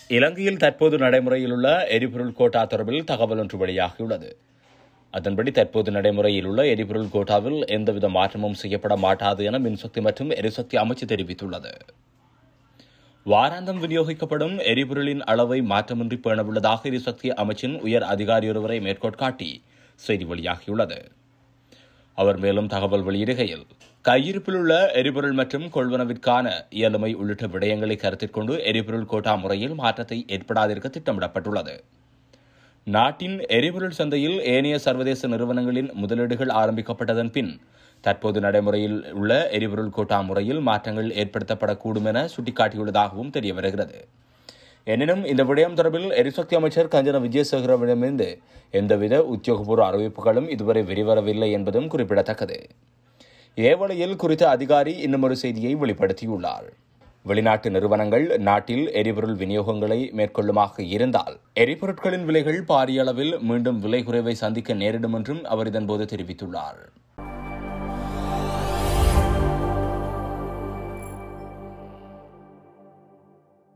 இலங்கையில் தற்போது நடைமுறையில் உள்ள எரிபொருள் கோட்டா தொடர்பில் தகவல் ஒன்று வெளியாகியுள்ளது அதன்படி தற்போது நடைமுறையில் உள்ள எரிபொருள் கோட்டாவில் எந்தவித மாற்றமும் செய்யப்பட மாட்டாது என மின்சக்தி மற்றும் எரிசக்தி அமைச்சு தெரிவித்துள்ளது வாராந்தம் விநியோகிக்கப்படும் எரிபொருளின் அளவை மாற்றமின்றி பேணவுள்ளதாக எரிசக்தி அமைச்சின் உயர் அதிகாரியொருவரை மேற்கோள் காட்டி செய்தி வெளியாகியுள்ளது அவர் மேலும் தகவல் வெளியிடுகையில் கையிருப்பில் உள்ள எரிபொருள் மற்றும் கொள்வனவிற்கான இயலுமை உள்ளிட்ட விடயங்களை கருத்தில் கொண்டு எரிபொருள் கோட்டா முறையில் மாற்றத்தை ஏற்படாதிருக்க திட்டமிடப்பட்டுள்ளது நாட்டின் எரிபொருள் சந்தையில் ஏனைய சர்வதேச நிறுவனங்களின் முதலீடுகள் ஆரம்பிக்கப்பட்டதன் பின் தற்போது நடைமுறையில் உள்ள எரிபொருள் கோட்டா முறையில் மாற்றங்கள் ஏற்படுத்தப்படக்கூடும் என சுட்டிக்காட்டியுள்ளதாகவும் தெரிய வருகிறது எனினும் இந்த விடயம் தொடர்பில் எரிசக்தி அமைச்சர் கஞ்சன விஜயசேகரவிடமிருந்து எந்தவித உத்தியோகபூர்வ அறிவிப்புகளும் இதுவரை வெளிவரவில்லை என்பதும் குறிப்பிடத்தக்கது ஏவலையில் குறித்த அதிகாரி இன்னும் ஒரு செய்தியை வெளிப்படுத்தியுள்ளார் வெளிநாட்டு நிறுவனங்கள் நாட்டில் எரிபொருள் விநியோகங்களை மேற்கொள்ளுமாக இருந்தால் எரிபொருட்களின் விலைகள் பாரிய அளவில் மீண்டும் விலை குறைவை சந்திக்க நேரிடும் என்றும் அவர் இதன்போது தெரிவித்துள்ளார்